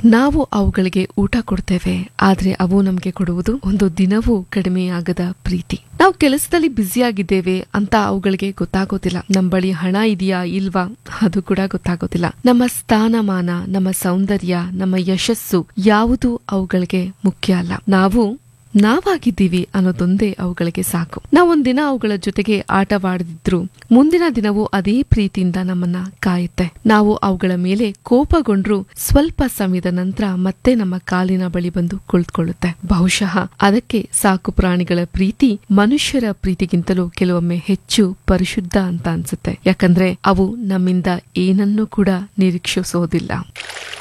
ನಾವು ಅವುಗಳಿಗೆ ಊಟ ಕೊಡ್ತೇವೆ ಆದ್ರೆ ಅವು ನಮಗೆ ಕೊಡುವುದು ಒಂದು ದಿನವೂ ಕಡಿಮೆಯಾಗದ ಪ್ರೀತಿ ನಾವು ಕೆಲಸದಲ್ಲಿ ಬ್ಯುಸಿಯಾಗಿದ್ದೇವೆ ಅಂತ ಅವುಗಳಿಗೆ ಗೊತ್ತಾಗೋದಿಲ್ಲ ನಮ್ಮ ಬಳಿ ಹಣ ಇದೆಯಾ ಇಲ್ವಾ ಅದು ಕೂಡ ಗೊತ್ತಾಗೋದಿಲ್ಲ ನಮ್ಮ ಸ್ಥಾನಮಾನ ನಮ್ಮ ಸೌಂದರ್ಯ ನಮ್ಮ ಯಶಸ್ಸು ಯಾವುದು ಅವುಗಳಿಗೆ ಮುಖ್ಯ ಅಲ್ಲ ನಾವು ನಾವಾಗಿದ್ದೀವಿ ಅನ್ನೋದೊಂದೇ ಅವುಗಳಿಗೆ ಸಾಕು ನಾವೊಂದಿನ ಅವುಗಳ ಜೊತೆಗೆ ಆಟವಾಡದಿದ್ರು ಮುಂದಿನ ದಿನವೂ ಅದೇ ಪ್ರೀತಿಯಿಂದ ನಮ್ಮನ್ನ ಕಾಯುತ್ತೆ ನಾವು ಅವುಗಳ ಮೇಲೆ ಕೋಪಗೊಂಡ್ರು ಸ್ವಲ್ಪ ಸಮಯದ ನಂತರ ಮತ್ತೆ ನಮ್ಮ ಕಾಲಿನ ಬಳಿ ಬಂದು ಕುಳಿತುಕೊಳ್ಳುತ್ತೆ ಬಹುಶಃ ಅದಕ್ಕೆ ಸಾಕು ಪ್ರಾಣಿಗಳ ಪ್ರೀತಿ ಮನುಷ್ಯರ ಪ್ರೀತಿಗಿಂತಲೂ ಕೆಲವೊಮ್ಮೆ ಹೆಚ್ಚು ಪರಿಶುದ್ಧ ಅಂತ ಅನ್ಸುತ್ತೆ ಯಾಕಂದ್ರೆ ಅವು ನಮ್ಮಿಂದ ಏನನ್ನೂ ಕೂಡ ನಿರೀಕ್ಷಿಸೋದಿಲ್ಲ